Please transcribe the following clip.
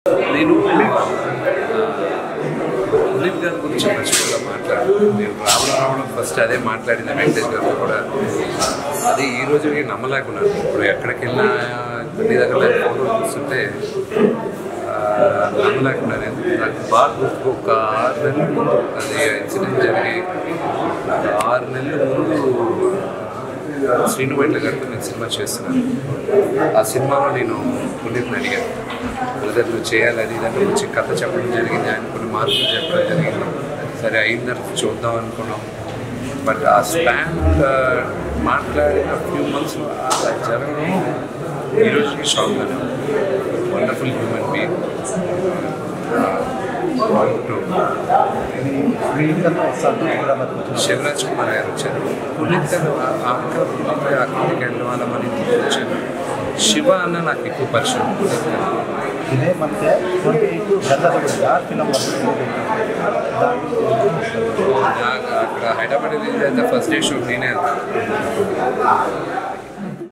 నేను పునీత్ గారి గురించి మర్చిపోగా మాట్లాడాను నేను రావడం రావడం ఫస్ట్ అదే మాట్లాడింది వెంకటేష్ గారితో కూడా అది ఈ రోజు నేను నమ్మలేకున్నాను ఇప్పుడు ఎక్కడికి వెళ్ళినా కొన్ని దగ్గర ఫోటోలు చూస్తుంటే ఆ, నమ్మలేకున్నాను ఎందుకు నాకు బాగా గుర్తుకు ఒక ఆరు నెలల ముందు అది ఇన్సిడెంట్ జరిగి నాకు ఆరు నెలల ముందు శ్రీను వైట్ల గారితో నేను సినిమా చేస్తున్నాను ఆ సినిమాలో నేను పునీత్ని అడిగాను బ్రదర్ నువ్వు చేయాలి అది ఇదని వచ్చి కథ చెప్పడం జరిగింది ఆయన కొన్ని మార్పులు చెప్పడం జరిగింది సరే అయిన తర్వాత చూద్దాం అనుకున్నాం బట్ ఆ స్పాన్ మాట్లాడిన ఫ్యూ మంత్స్లో అలా జరగడం ఈ రోజుకి షాక్గానే వండర్ఫుల్ హ్యూమన్ బీయింగ్ వీళ్ళతో వస్తాను హైదరాబాద్ శివరాజ్ కుమార్ గారు వచ్చారు పునీత్ గారు ఆ అక్క పునీత్ గారు అక్కడికి వెళ్ళడం వల్ల మన ఇంటికి వచ్చారు శివ అన్న నాకు ఎక్కువ పరిచయం పునీత్ గారు ఇదే ಮತ್ತೆ ట్వంటీ ఎయిట్ గంటల యార్ ఫిలం నాకు అక్కడ హైదరాబాద్ రిలీజ్ అయితే ఫస్ట్ డే షో నేనే వెళ్తాను